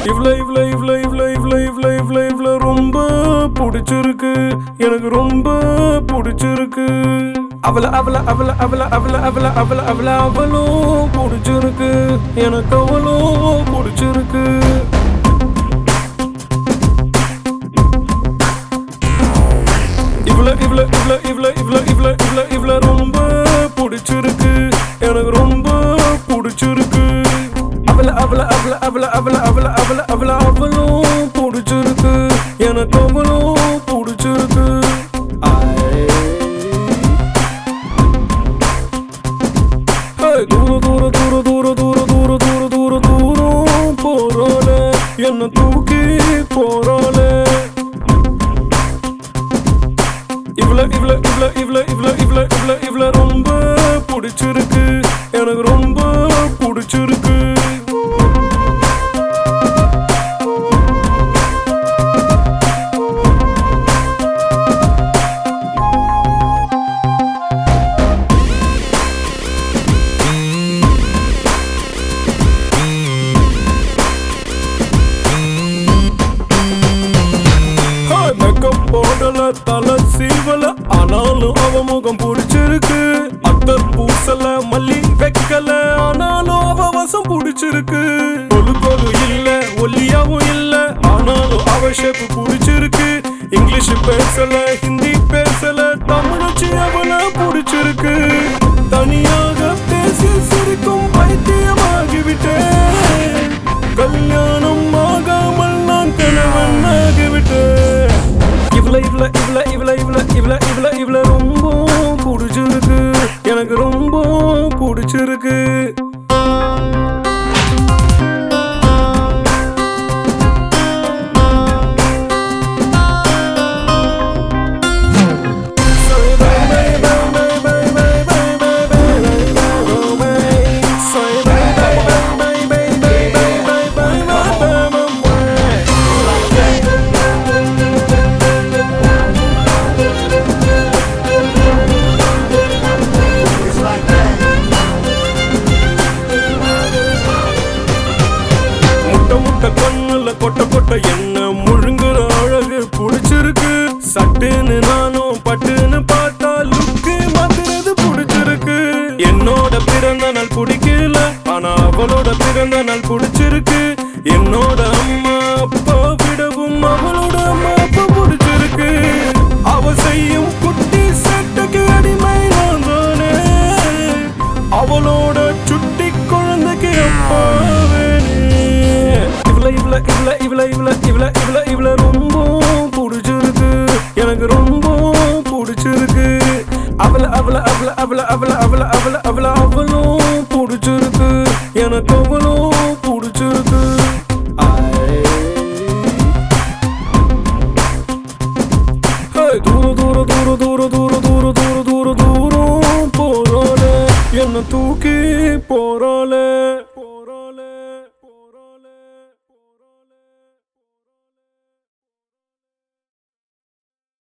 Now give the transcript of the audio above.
இவ்ள இவ்ள இவ்ள இவ்ள இவ்ள இவ்ள இவ்ள இவ்ள ரொம்ப பிடிச்சிருக்கு எனக்கு ரொம்ப பிடிச்சிருக்கு அவள அவள அவள அவள அவள அவள அவள அவள அவளும் பிடிச்சிருக்கு எனக்கு அவளும் பிடிச்சிருக்கு இவ்ள இவ்ள இவ்ள இவ்ள இவ்ள இவ்ள இவ்ள இவ்ள ரொம்ப பிடிச்சிருக்கு எனக்கு ரொம்ப பிடிச்சிருக்கு அவள அவள அவள அவள அவள அவள அவள அவள அவளும் பிடிச்சிருக்கு எனக்கு அவளும் பிடிச்சிருக்கு ஹே, தூர தூர தூர தூர தூர தூர தூர தூர தூரம் போறாளே என்ன தூக்கி போறாளே இவ்ள இவ்ள இவ்ள இவ்ள இவ்ள இவ்ள இவ்ள இவ்ள ரொம்ப பிடிச்சிருக்கு எனக்கு ரொம்ப பிடிச்சிருக்கு மேக்கப் போடல தலை சீவல ஆனாலும் அவ முகம் பிடிச்சிருக்கு அத்தர் பூசல மல்லி வைக்கல ஆனாலும் அவ வசம் பிடிச்சிருக்கு கொலு கொலு இல்ல ஒல்லியாவும் இல்ல ஆனாலும் அவ ஷேப் பிடிச்சிருக்கு இங்கிலீஷ் பேசல ஹிந்தி பேசல தமிழச்சி அவள பிடிச்சிருக்கு தனியாக பேசி சிரிக்கும் பைத்தியமாகிவிட்டேன் கல்யாணம் ஆகாமல் நான் கணவன் ஆகிவிட்டேன் இவ்ள இவ்ள இவ்ள இவ்ள இவ்ள இவ்ள இவ்ள இவ்ள ரொம்ப பிடிச்சிருக்கு எனக்கு ரொம்ப பிடிச்சிருக்கு முட்டை முட்டை கண்ணுல கொட்ட கொட்ட என்ன முழுங்குற அழகு புடிச்சிருக்கு சட்டுன்னு நானும் பட்டுன்னு பார்த்தா லுக்கு மாத்துறது புடிச்சிருக்கு என்னோட பிறந்த நாள் பிடிக்கல ஆனா அவளோட பிறந்த நாள் பிடிச்சிருக்கு என்னோட அம்மா அப்பா விடவும் அவளோட அம்மா அப்பா பிடிச்சிருக்கு அவ செய்யும் குட்டி சட்டைக்கு அடிமை நான் தானே அவளோட சுட்டி குழந்தைக்கு அப்பாவேனே இவ்ள இவ்ள இவ்ள இவ்ள இவ்ள இவ்ள இவ்ள இவ்ள ரொம்ப பிடிச்சிருக்கு எனக்கு ரொம்ப பிடிச்சிருக்கு அவள அவள அவள அவள அவள அவள அவள அவள அவளும் பிடிச்சிருக்கு எனக்கு அவளும் பிடிச்சிருக்கு ஹே, தூர தூர தூர தூர தூர தூர தூர தூர தூரம் போறாளே என்ன தூக்கி போறாளே